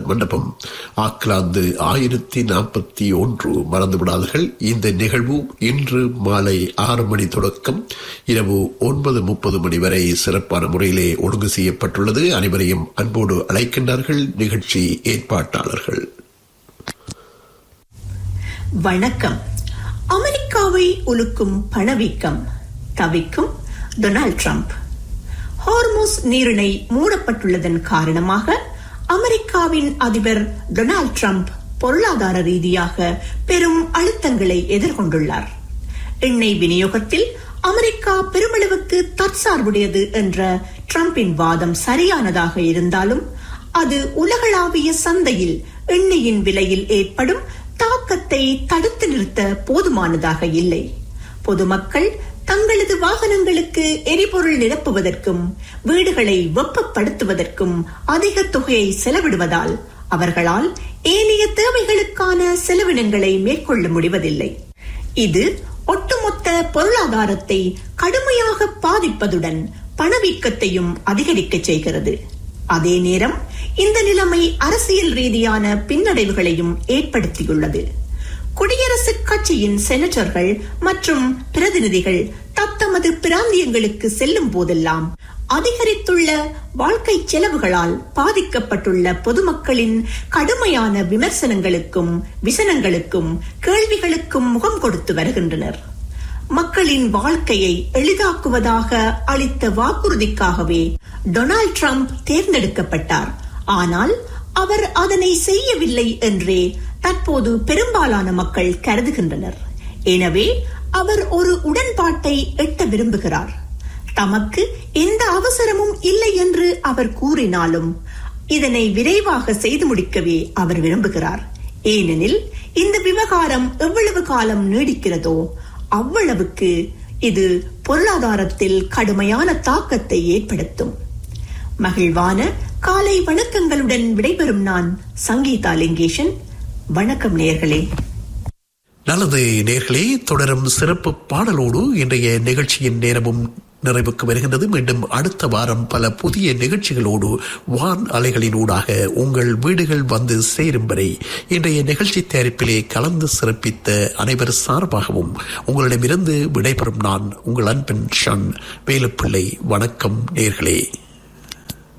மண்டபம் ஆக்லாந்து ஆயிரத்தி நாற்பத்தி ஒன்று மறந்துவிடாதீர்கள் இந்த நிகழ்வு இன்று மாலை ஆறு மணி தொடக்கம் இரவு ஒன்பது முப்பது மணி வரை சிறப்பான முறையிலே ஒழுங்கு செய்யப்பட்டுள்ளது அனைவரையும் அன்போடு அழைக்கின்றார்கள் நிகழ்ச்சி ஏற்பாட்டாளர்கள் வணக்கம் அமெரிக்காவை உலுக்கும் பணவீக்கம் தவிக்கும் டொனால்ட் ட்ரம்ப் ஹார்மோஸ் நீரிணை மூடப்பட்டுள்ளதன் காரணமாக அமெரிக்காவின் அதிபர் டொனால்ட் ட்ரம்ப் பொருளாதார ரீதியாக பெரும் அழுத்தங்களை எதிர்கொண்டுள்ளார் எண்ணெய் விநியோகத்தில் அமெரிக்கா பெருமளவுக்கு தற்சார்புடையது என்ற ட்ரம்பின் வாதம் சரியானதாக இருந்தாலும் அது உலகளாவிய சந்தையில் எண்ணெயின் விலையில் ஏற்படும் தாக்கத்தை தடுத்து நிறுத்த போதுமானதாக இல்லை பொதுமக்கள் தங்களது வாகனங்களுக்கு எரிபொருள் நிரப்புவதற்கும் வீடுகளை வெப்பப்படுத்துவதற்கும் அதிக தொகையை செலவிடுவதால் அவர்களால் ஏனைய தேவைகளுக்கான செலவினங்களை மேற்கொள்ள முடிவதில்லை இது ஒட்டுமொத்த பொருளாதாரத்தை கடுமையாக பாதிப்பதுடன் பணவீக்கத்தையும் அதிகரிக்க செய்கிறது அதே நேரம் இந்த நிலைமை அரசியல் ரீதியான பின்னடைவுகளையும் ஏற்படுத்தியுள்ளது குடியரசுக் கட்சியின் செனட்டர்கள் மற்றும் பிரதிநிதிகள் தத்தமது பிராந்தியங்களுக்கு செல்லும் போதெல்லாம் அதிகரித்துள்ள வாழ்க்கை செலவுகளால் பாதிக்கப்பட்டுள்ள பொதுமக்களின் கடுமையான விமர்சனங்களுக்கும் விசனங்களுக்கும் கேள்விகளுக்கும் முகம் கொடுத்து வருகின்றனர் மக்களின் வாழ்க்கையை எளிதாக்குவதாக அளித்த வாக்குறுதிக்காகவே டொனால்ட் ட்ரம்ப் தேர்ந்தெடுக்கப்பட்டார் ஆனால் அவர் அதனை செய்யவில்லை என்றே தற்போது பெரும்பாலான மக்கள் கருதுகின்றனர் எனவே அவர் ஒரு உடன்பாட்டை எட்ட விரும்புகிறார் தமக்கு எந்த அவசரமும் இல்லை என்று அவர் கூறினாலும் இதனை விரைவாக செய்து முடிக்கவே அவர் விரும்புகிறார் ஏனெனில் இந்த விவகாரம் எவ்வளவு காலம் நீடிக்கிறதோ அவ்வளவுக்கு இது பொருளாதாரத்தில் கடுமையான தாக்கத்தை ஏற்படுத்தும் மகிழ்வான காலை வணக்கங்களுடன் விடைபெறும் நான் சங்கீதா லிங்கேஷன் வணக்கம் நேர்களே நல்லது நேர்களே தொடரும் சிறப்பு பாடலோடு இன்றைய நிகழ்ச்சியின் நேரமும் நிறைவுக்கு வருகின்றது மீண்டும் அடுத்த வாரம் பல புதிய நிகழ்ச்சிகளோடு வான் அலைகளினூடாக உங்கள் வீடுகள் வந்து சேரும் வரை இன்றைய நிகழ்ச்சி தயாரிப்பிலே கலந்து சிறப்பித்த அனைவர் சார்பாகவும் உங்களிடமிருந்து விடைபெறும் நான் உங்கள் அன்பின் ஷன் வேலுப்பிள்ளை வணக்கம் நேர்களே